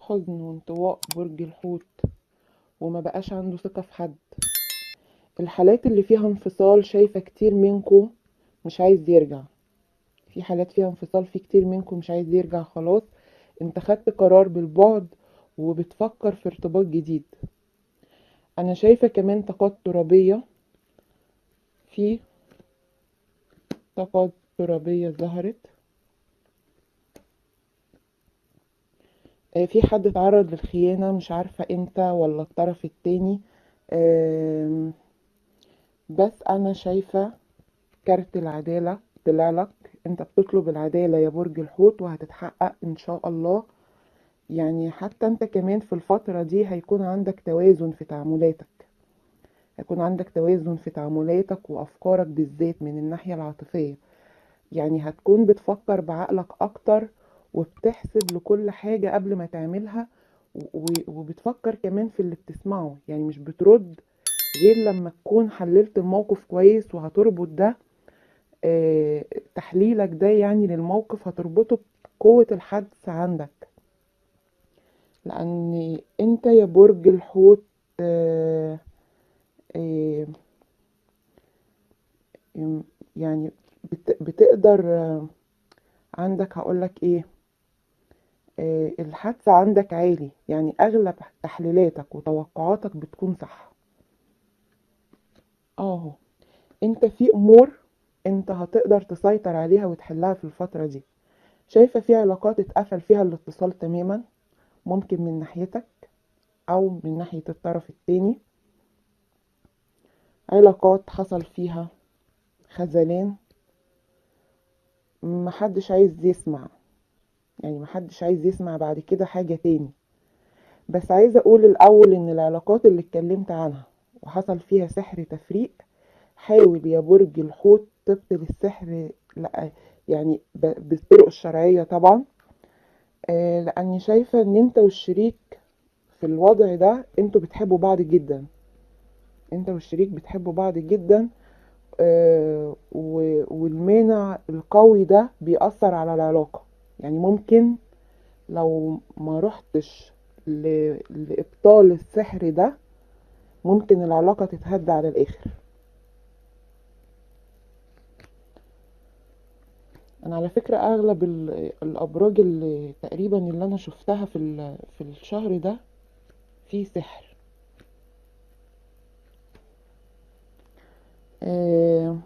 حزن وانطواء برج الحوت وما بقاش عنده ثقة في حد الحالات اللي فيها انفصال شايفة كتير منكم مش عايز يرجع في حالات فيها انفصال في كتير منكم مش عايز يرجع خلاص انت خدت قرار بالبعد وبتفكر في ارتباط جديد انا شايفة كمان طاقات ترابية في طاقات ترابية ظهرت آه، في حد اتعرض للخيانة مش عارفة انت ولا الطرف التاني آم، بس انا شايفة كارت العدالة طلع لك انت بتطلب العدالة يا برج الحوت وهتتحقق ان شاء الله يعني حتى انت كمان في الفترة دي هيكون عندك توازن في تعاملاتك هيكون عندك توازن في تعاملاتك وافكارك بالذات من الناحية العاطفية يعني هتكون بتفكر بعقلك اكتر وبتحسب لكل حاجة قبل ما تعملها و- وبتفكر كمان في اللي بتسمعه يعني مش بترد غير لما تكون حللت الموقف كويس وهتربط ده آه، تحليلك ده يعني للموقف هتربطه بقوة الحدس عندك لأن انت يا برج الحوت آه، آه، يم- يعني بت- بتقدر آه، عندك هقولك ايه آه، الحدس عندك عالي يعني اغلب تحليلاتك وتوقعاتك بتكون صح اهو انت في امور انت هتقدر تسيطر عليها وتحلها في الفترة دي شايفة في علاقات اتقفل فيها الاتصال تماما ممكن من ناحيتك او من ناحية الطرف التاني علاقات حصل فيها خذلان محدش عايز يسمع يعني محدش عايز يسمع بعد كده حاجة تاني بس عايزة اقول الاول ان العلاقات اللي اتكلمت عنها وحصل فيها سحر تفريق حاول يا برج الحوت تبطل السحر لا يعني ب- بالطرق الشرعية طبعا آه، لاني شايفة ان انت والشريك في الوضع ده انتوا بتحبوا بعض جدا انت والشريك بتحبوا بعض جدا آه، و- والمانع القوي ده بيأثر على العلاقة يعني ممكن لو ما رحتش ل- لإبطال السحر ده ممكن العلاقة تتهد على الآخر أنا على فكرة أغلب ال- الأبراج اللي تقريبا اللي أنا شفتها في ال- في الشهر ده فيه سحر آه،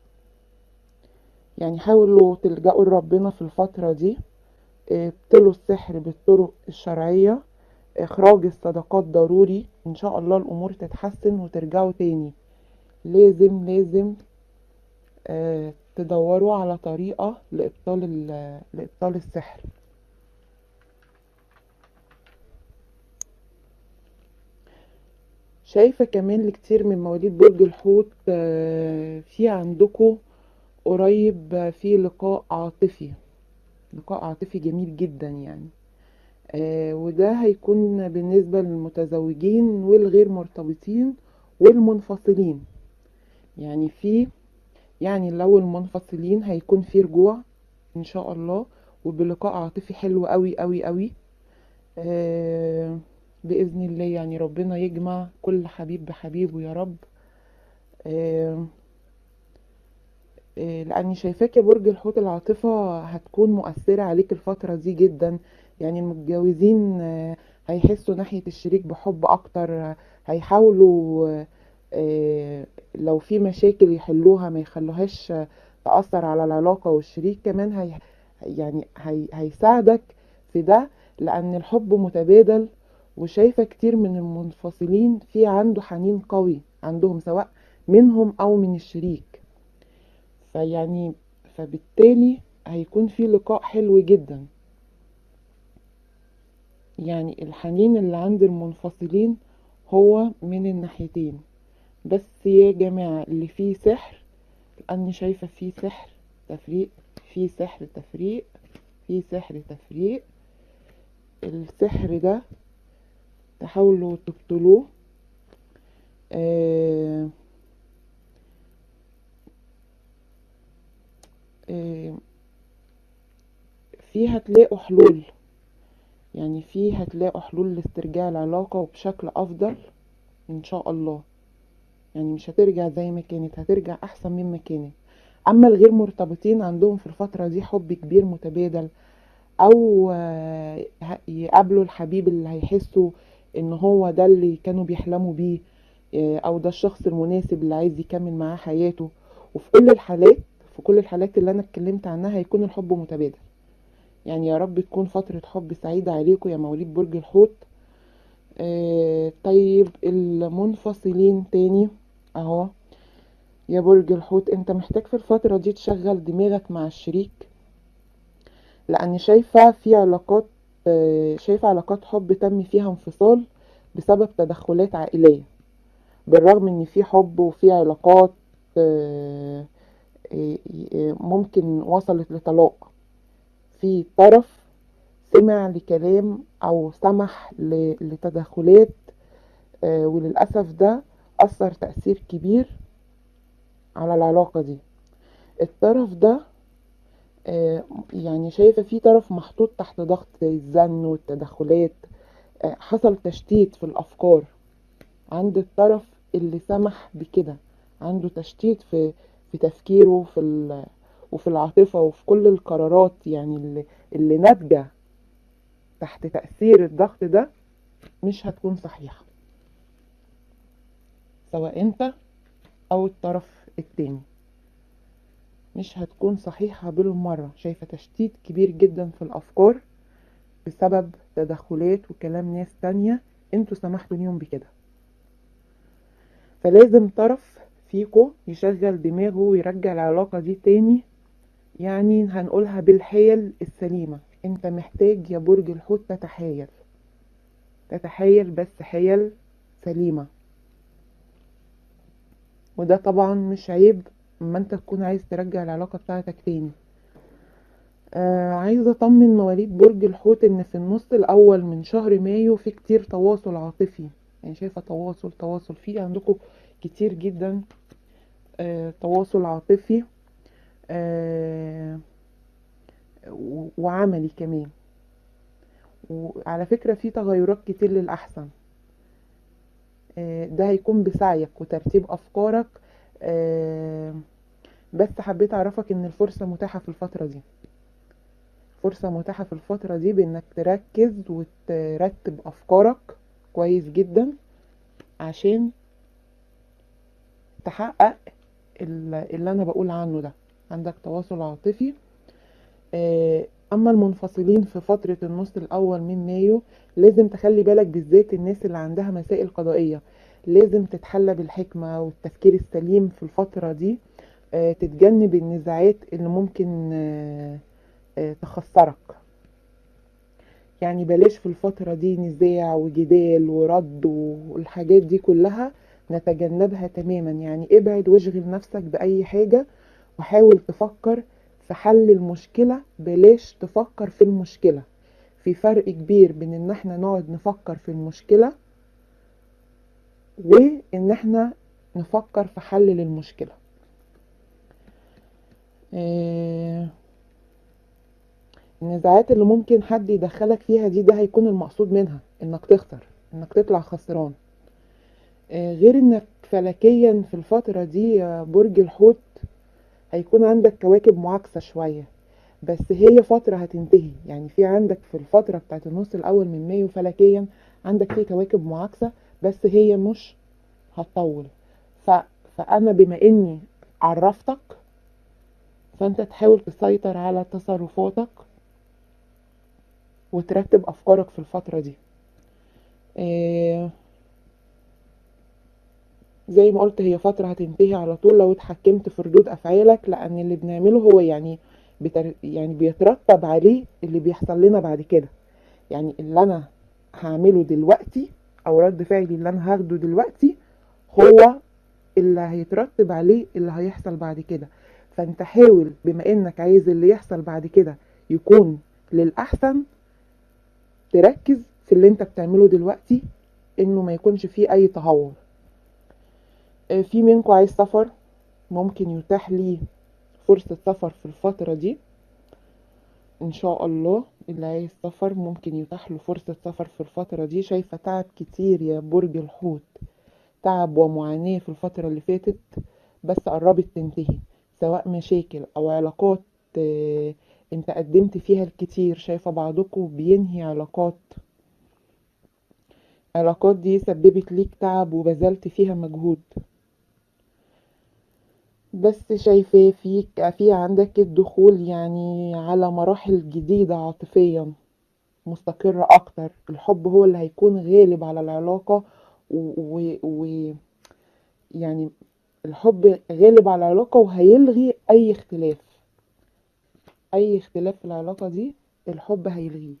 يعني حاولوا تلجأوا لربنا في الفترة دي آه، ابطلوا السحر بالطرق الشرعية إخراج الصدقات ضروري إن شاء الله الأمور تتحسن وترجعوا تاني لازم لازم آه، تدوروا على طريقة لإبطال ال- لإبطال السحر شايفة كمان لكتير من مواليد برج الحوت آه، في عندكم قريب آه، في لقاء عاطفي لقاء عاطفي جميل جدا يعني آه، وده هيكون بالنسبة للمتزوجين والغير مرتبطين والمنفصلين يعني في يعني لو المنفصلين هيكون في رجوع ان شاء الله وبلقاء عاطفي حلو قوي قوي قوي آه، بإذن الله يعني ربنا يجمع كل حبيب بحبيبه يا رب آه، آه، لأني شايفاك يا برج الحوت العاطفة هتكون مؤثرة عليك الفترة دي جدا يعني المتجوزين آه، هيحسوا ناحية الشريك بحب أكتر آه، هيحاولوا آه، آه، لو في مشاكل يحلوها ما يخلوهاش آه، تأثر على العلاقة والشريك كمان هي يعني هي هيساعدك في ده لأن الحب متبادل وشايفة كتير من المنفصلين في عنده حنين قوي عندهم سواء منهم أو من الشريك فيعني فبالتالي هيكون في لقاء حلو جدا يعني الحنين اللي عند المنفصلين هو من الناحيتين بس يا جماعة اللي فيه سحر لأني شايفة فيه سحر تفريق فيه سحر تفريق فيه سحر تفريق السحر ده تحاولوا تبطلوه آه آه في هتلاقوا حلول يعني فيه هتلاقوا حلول لاسترجاع العلاقة وبشكل أفضل إن شاء الله يعني مش هترجع زي ما كانت هترجع أحسن مما كانت أما الغير مرتبطين عندهم في الفترة دي حب كبير متبادل أو آه، ه- يقابلوا الحبيب اللي هيحسوا إن هو ده اللي كانوا بيحلموا بيه آه، أو ده الشخص المناسب اللي عايز يكمل معاه حياته وفي كل الحالات في كل الحالات اللي أنا اتكلمت عنها هيكون الحب متبادل يعني يا رب تكون فترة حب سعيدة عليكم يا مواليد برج الحوت آه طيب المنفصلين تاني اهو يا برج الحوت انت محتاج في الفترة دي تشغل دماغك مع الشريك لاني شايفة في علاقات آه شايفة علاقات حب تم فيها انفصال بسبب تدخلات عائلية بالرغم ان في حب وفي علاقات آه آه، آه، ممكن وصلت لطلاق في طرف سمع لكلام او سمح ل- لتدخلات آه، وللأسف ده أثر تأثير كبير على العلاقة دي الطرف ده آه، يعني شايفة في طرف محطوط تحت ضغط الزن والتدخلات آه، حصل تشتيت في الأفكار عند الطرف اللي سمح بكده عنده تشتيت في في تفكيره وفي ال- وفي العاطفة وفي كل القرارات يعني اللي, اللي ناتجة تحت تأثير الضغط ده مش هتكون صحيحة سواء انت او الطرف التاني مش هتكون صحيحة بالمرة شايفة تشتيت كبير جدا في الأفكار بسبب تدخلات وكلام ناس تانية انتوا سمحتوا ليهم بكده فلازم طرف فيكو يشغل دماغه ويرجع العلاقة دي تاني يعني هنقولها بالحيل السليمة انت محتاج يا برج الحوت تتحايل تتحايل بس حيل سليمة وده طبعا مش عيب اما انت تكون عايز ترجع العلاقة بتاعتك تاني آه عايزة اطمن مواليد برج الحوت ان في النص الاول من شهر مايو في كتير تواصل عاطفي يعني شايفة تواصل تواصل في عندكم كتير جدا آه تواصل عاطفي آه و- وعملي كمان وعلى فكرة في تغيرات كتير للأحسن آه، ده هيكون بسعيك وترتيب أفكارك آه، بس حبيت أعرفك إن الفرصة متاحة في الفترة دي فرصة متاحة في الفترة دي بإنك تركز وترتب أفكارك كويس جدا عشان تحقق ال- اللي أنا بقول عنه ده عندك تواصل عاطفي آه، أما المنفصلين في فترة النص الأول من مايو لازم تخلي بالك بالذات الناس اللي عندها مسائل قضائية لازم تتحلى بالحكمة والتفكير السليم في الفترة دي آه، تتجنب النزاعات اللي ممكن آه، آه، تخسرك يعني بلاش في الفترة دي نزاع وجدال ورد والحاجات دي كلها نتجنبها تماما يعني ابعد واشغل نفسك بأي حاجة وحاول تفكر في حل المشكلة بلاش تفكر في المشكلة في فرق كبير بين ان احنا نقعد نفكر في المشكلة وان احنا نفكر في حل للمشكلة آه، النزاعات اللي ممكن حد يدخلك فيها دي ده هيكون المقصود منها انك تخسر انك تطلع خسران آه، غير انك فلكيا في الفترة دي يا برج الحوت هيكون عندك كواكب معاكسة شوية بس هي فترة هتنتهي يعني في عندك في الفترة بتاعت النص الأول من مايو فلكيا عندك في كواكب معاكسة بس هي مش هتطول ف... فأنا بما إني عرفتك فأنت تحاول تسيطر على تصرفاتك وترتب أفكارك في الفترة دي إيه زي ما قلت هي فترة هتنتهي على طول لو اتحكمت في ردود أفعالك لأن اللي بنعمله هو يعني بتر... يعني بيترتب عليه اللي بيحصل لنا بعد كده يعني اللي أنا هعمله دلوقتي أو رد فعلي اللي أنا هاخده دلوقتي هو اللي هيترتب عليه اللي هيحصل بعد كده فانت حاول بما انك عايز اللي يحصل بعد كده يكون للأحسن تركز في اللي انت بتعمله دلوقتي انه ما يكونش فيه اي تهور آه، في منكم عايز سفر ممكن يتاح لي فرصة سفر في الفترة دي ان شاء الله اللي عايز سفر ممكن يتاح له فرصة سفر في الفترة دي شايفة تعب كتير يا برج الحوت تعب ومعاناة في الفترة اللي فاتت بس قربت تنتهي سواء مشاكل او علاقات آه، انت قدمت فيها الكتير شايفة بعضكم بينهي علاقات علاقات دي سببت ليك تعب وبذلت فيها مجهود بس شايفاه فيك في عندك الدخول يعني على مراحل جديدة عاطفيا مستقرة أكتر الحب هو اللي هيكون غالب على العلاقة و... و... يعني الحب غالب على العلاقة وهيلغي أي اختلاف أي اختلاف في العلاقة دي الحب هيلغيه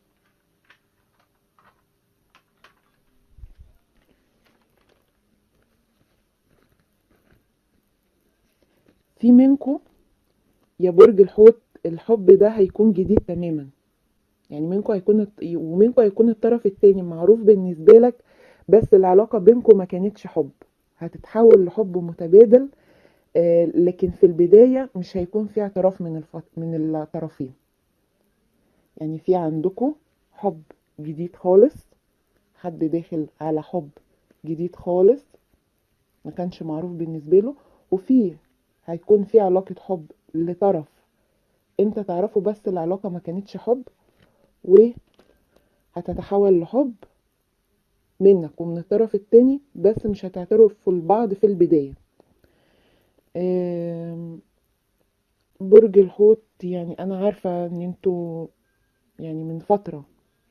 في منكم يا برج الحوت الحب ده هيكون جديد تماما يعني منكم هيكون الط- ومنكم هيكون الطرف التاني معروف بالنسبة لك بس العلاقة بينكم ما كانتش حب هتتحول لحب متبادل آه، لكن في البداية مش هيكون في اعتراف من الف... من الطرفين يعني في عندكم حب جديد خالص حد داخل على حب جديد خالص ما كانش معروف بالنسبة له وفي هيكون في علاقة حب لطرف انت تعرفه بس العلاقة ما كانتش حب وهتتحول لحب منك ومن الطرف التاني بس مش هتعترفوا لبعض في البداية آم، برج الحوت يعني انا عارفة ان انتوا يعني من فترة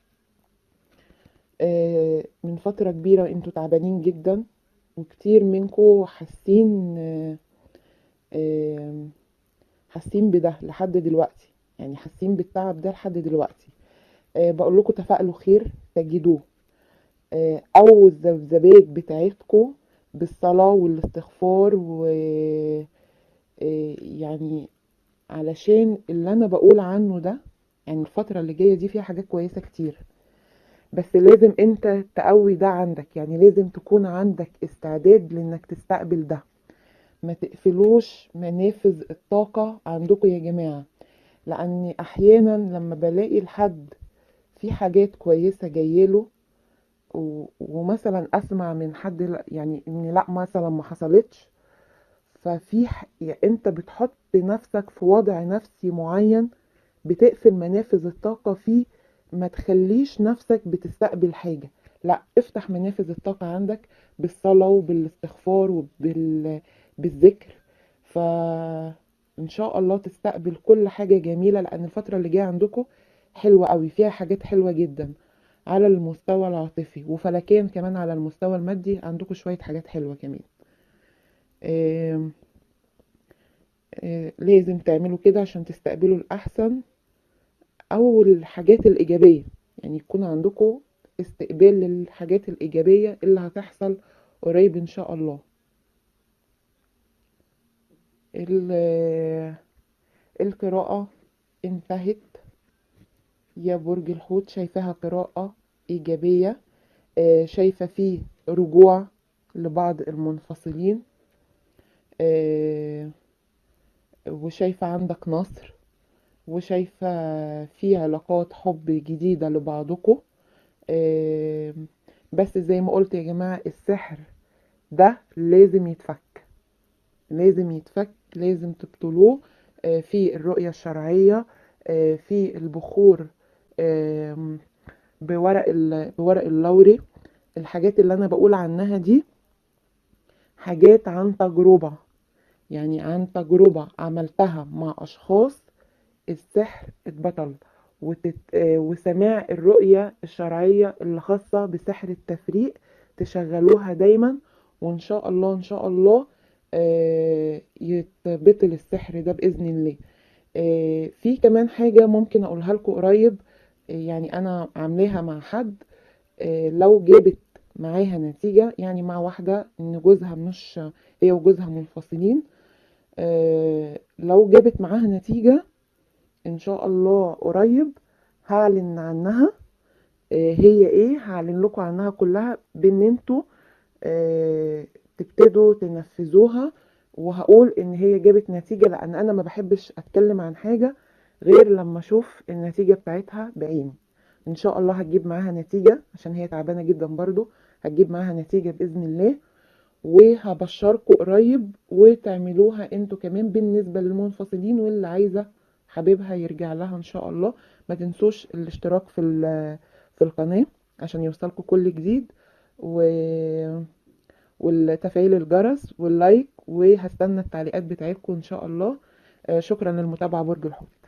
آه، من فترة كبيرة انتوا تعبانين جدا وكتير منكوا حاسين آه، آم، حاسين بده لحد دلوقتي يعني حاسين بالتعب ده لحد دلوقتي أه بقول لكم تفائلوا خير تجدوه أه او الذبذبات بتاعتكم بالصلاة والاستغفار و آه، يعني علشان اللي انا بقول عنه ده يعني الفترة اللي جاية دي فيها حاجات كويسة كتير بس لازم انت تقوي ده عندك يعني لازم تكون عندك استعداد لانك تستقبل ده ما تقفلوش منافذ الطاقة عندكم يا جماعة لأن أحيانا لما بلاقي الحد في حاجات كويسة جايله و- ومثلا أسمع من حد لا- يعني إن لأ مثلا ما حصلتش ففي ح- يعني أنت بتحط نفسك في وضع نفسي معين بتقفل منافذ الطاقة فيه ما تخليش نفسك بتستقبل حاجة لا افتح منافذ الطاقة عندك بالصلاة وبالاستغفار وبال بالذكر فإن شاء الله تستقبل كل حاجة جميلة لأن الفترة اللي جاية عندكم حلوة قوي فيها حاجات حلوة جدا على المستوى العاطفي وفلكيا كمان على المستوى المادي عندكم شوية حاجات حلوة كمان آم، آه، لازم تعملوا كده عشان تستقبلوا الأحسن او الحاجات الايجابيه يعني يكون عندكم استقبال للحاجات الايجابيه اللي هتحصل قريب ان شاء الله ال- القراءه انتهت يا برج الحوت شايفاها قراءه ايجابيه آه، شايفه فيه رجوع لبعض المنفصلين آه، وشايفه عندك نصر وشايفه في علاقات حب جديده لبعضكم آم، بس زي ما قلت يا جماعة السحر ده لازم يتفك لازم يتفك لازم تبطلوه آه، في الرؤية الشرعية آه، في البخور آم، بورق ال- بورق اللوري الحاجات اللي انا بقول عنها دي حاجات عن تجربة يعني عن تجربة عملتها مع اشخاص السحر اتبطل وتت... آه، وسماع الرؤية الشرعية اللي خاصة بسحر التفريق تشغلوها دايما وإن شاء الله إن شاء الله آه، يتبطل السحر ده بإذن الله آه، في كمان حاجة ممكن أقولها لكم قريب آه، يعني أنا عاملاها مع حد آه، لو جابت معاها نتيجة يعني مع واحدة إن جوزها مش هي وجوزها منفصلين آه، لو جابت معاها نتيجة ان شاء الله قريب هعلن عنها آه، هي ايه هعلن لكم عنها كلها بان انتوا آه، تبتدوا تنفذوها وهقول ان هي جابت نتيجة لان انا ما بحبش اتكلم عن حاجة غير لما اشوف النتيجة بتاعتها بعيني ان شاء الله هتجيب معاها نتيجة عشان هي تعبانة جدا برضو هتجيب معاها نتيجة بإذن الله وهبشركوا قريب وتعملوها انتوا كمان بالنسبة للمنفصلين واللي عايزة حبيبها يرجع لها ان شاء الله ما تنسوش الاشتراك في ال- في القناة عشان يوصلكوا كل جديد و والتفعيل الجرس واللايك وهستنى التعليقات بتاعتكم ان شاء الله آه، شكرا للمتابعة برج الحوت